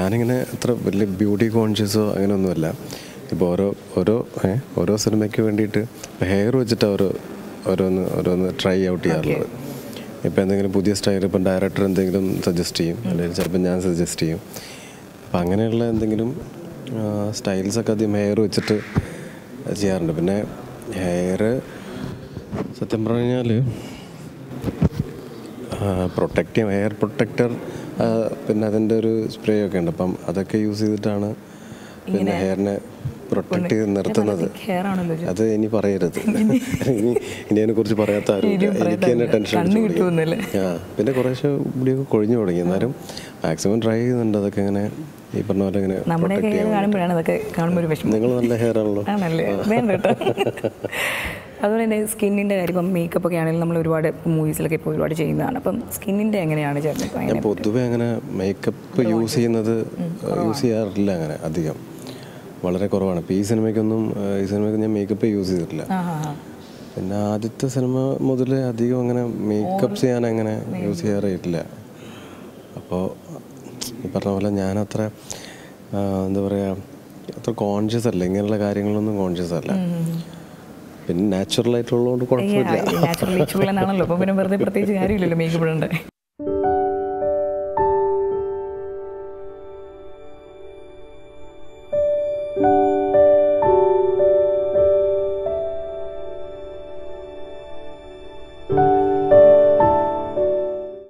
ഞാനിങ്ങനെ അത്ര വലിയ ബ്യൂട്ടി കോൺഷ്യസോ അങ്ങനെയൊന്നുമല്ല ഇപ്പോൾ ഓരോ ഓരോ ഏ, ഓരോ സിനിമയ്ക്ക് വേണ്ടിയിട്ട് ഹെയർ വെച്ചിട്ട് ഓരോ ഓരോന്ന് ഓരോന്ന് ട്രൈ ഔട്ട് ചെയ്യാറുള്ളത് ഇപ്പോൾ എന്തെങ്കിലും പുതിയ സ്റ്റൈൽ ഇപ്പം ഡയറക്ടർ എന്തെങ്കിലും സജസ്റ്റ് ചെയ്യും അല്ലെങ്കിൽ ചിലപ്പോൾ ഞാൻ സജസ്റ്റ് ചെയ്യും അപ്പം അങ്ങനെയുള്ള എന്തെങ്കിലും സ്റ്റൈൽസൊക്കെ ആദ്യം ഹെയർ വെച്ചിട്ട് ചെയ്യാറുണ്ട് പിന്നെ ഹെയർ സത്യം പറഞ്ഞാൽ പ്രൊട്ടക്റ്റ് ചെയ്യും എയർ പ്രൊട്ടക്റ്റർ പിന്നെ അതിൻ്റെ ഒരു സ്പ്രേ ഒക്കെ ഉണ്ട് അപ്പം അതൊക്കെ യൂസ് ചെയ്തിട്ടാണ് പിന്നെ ഹെയറിനെ പ്രൊട്ടക്റ്റ് ചെയ്ത് നിർത്തുന്നത് ഹെയർ ആണല്ലോ ഇത്. അത് ഇനി പറയരുത് ഇനി ഇനി അതിനെ കുറിച്ച് പറയാത്ത ആരും ഇനിയും എനിക്ക് തന്നെ പറയാത്ത ടെൻഷൻ കണ്ണ് കിട്ടുമെന്നല്ലേ? ആ പിന്നെ കുറേശ്ശെ മുടിയൊക്കെ കൊഴിഞ്ഞു തുടങ്ങി എന്നാലും മാക്സിമം ട്രൈ ചെയ്യുന്നുണ്ട് അതൊക്കെ ഇങ്ങനെ ഈ പറഞ്ഞ പോലെ ഇങ്ങനെ നമ്മുടെ പ്രൊട്ടക്ട് ഹെയർ ചെയ്യാൻ കാണുമ്പോഴാണ് അതൊക്കെ കാണുമ്പോൾ ഒരു വിഷമം നിങ്ങൾ നല്ല ഹെയർ ആണല്ലോ ആണല്ലേ വേണ്ട കേട്ടോ അതുപോലെ തന്നെ സ്കിന്നിൻ്റെ കാര്യം ഇപ്പം മേക്കപ്പ് ഒക്കെ ആണെങ്കിലും നമ്മൾ ഒരുപാട് മൂവീസിലൊക്കെ ഇപ്പോൾ ഒരുപാട് ചെയ്യുന്നതാണ് അപ്പം സ്കിന്നിൻ്റെ എങ്ങനെയാണ് ചേട്ടൻ ഇപ്പം ഞാൻ അങ്ങനെ പൊതുവെ അങ്ങനെ മേക്കപ്പ് യൂസ് ചെയ്യുന്നത് യൂസ് ചെയ്യാറില്ല അങ്ങനെ അധികം വളരെ കുറവാണ് ഇപ്പോൾ ഈ സിനിമയ്ക്കൊന്നും ഏഹ്, ഈ സിനിമയ്ക്ക് ഞാൻ മേക്കപ്പ് യൂസ് ചെയ്തിട്ടില്ല ആ ആ ആ പിന്നെ ആദ്യത്തെ സിനിമ മുതൽ അധികം അങ്ങനെ മേക്കപ്പ് ചെയ്യാൻ അങ്ങനെ യൂസ് ചെയ്യാറില്ല അപ്പോൾ ഈ പറഞ്ഞ പോലെ ഞാനത്ര ആ, എന്താ പറയുക അത്ര കോൺഷ്യസ് അല്ല ഇങ്ങനെയുള്ള കാര്യങ്ങളൊന്നും കോൺഷ്യസ് അല്ല പിന്നെ നാച്ചുറൽ ആയിട്ടുള്ളതുകൊണ്ട് കുഴപ്പമില്ല നാച്ചുറലി ചുള്ളനാണല്ലോ അപ്പം പിന്നെ വെറുതെ പ്രത്യേകിച്ച് കാര്യമില്ലല്ലോ മേക്കപ്പ് ഇടണ്ടേ